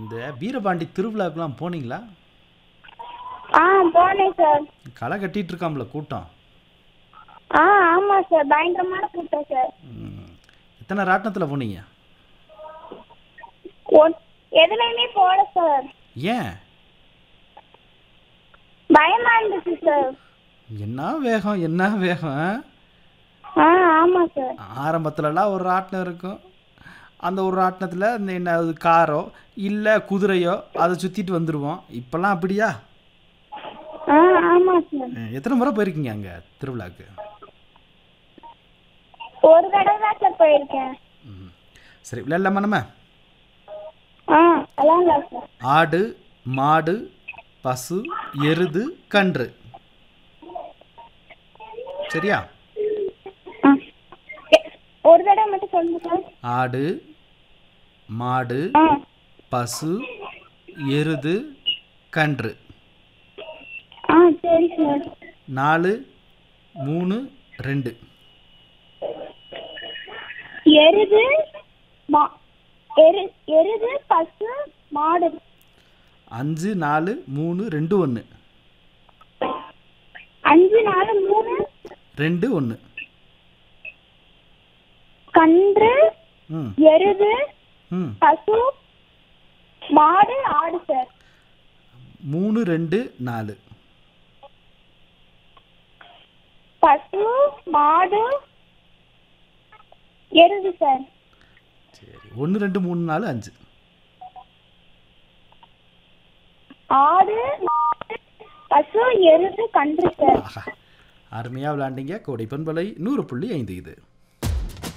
இந்த வீரபாண்டி திருவிழாக்கெல்லாம் போனீங்களா ஆ போனேன் சார் களை கட்டிட்டு இருக்காம்ல கூட்டம் ஆ ஆமாம் சார் பயங்கரமான கூட்டம் சார் ம். எத்தனை ராட்டினத்தில் போனீங்க ஒன் எதுலையுமே போகல சார் ஏன் பயமா இருந்துச்சு சார் என்ன வேகம் என்ன வேகம் ஆ? ஆ ஆமாம் சார் ஆரம்பத்துலலாம் ஒரு ராட்டினம் இருக்கும் அந்த ஒரு ராட்டினத்தில் இந்த என்ன அது காரோ இல்லை குதிரையோ அதை சுற்றிட்டு வந்துடுவோம் இப்போல்லாம் அப்படியா ஆ ஆமாம் சார் ம், எத்தனை முறை போயிருக்கீங்க அங்கே திருவிழாக்கு ஒரு தடவை தான் சார் போயிருக்கேன் ம். சரி விளையாடலாமா நம்ம ஆ விளாட்லாம் சார் ஆடு மாடு பசு எருது கன்று சரியா ஆ எ- ஒரு தடவை மட்டும் சொல்லுங்க சார் ஆடு மாடு ஆ பசு எருது கன்று ஆ சரி சார் நாலு மூணு ரெண்டு எருது மா எரு எருது பசு மாடு அஞ்சு நாலு மூணு ரெண்டு ஒன்று அஞ்சு நாலு மூணு ரெண்டு ஒன்று கன்று ம் எருது ம் பசு மாடு ஆடு சார் மூணு ரெண்டு நாலு பசு மாடு எருது சார் சரி ஒன்று ரெண்டு மூணு நாலு அஞ்சு ஆடு மாடு, பசு எருது கன்று சார் ஆஹா அருமையாக விளாண்டீங்க கோடை பண்பலை நூறு புள்ளி ஐந்து இது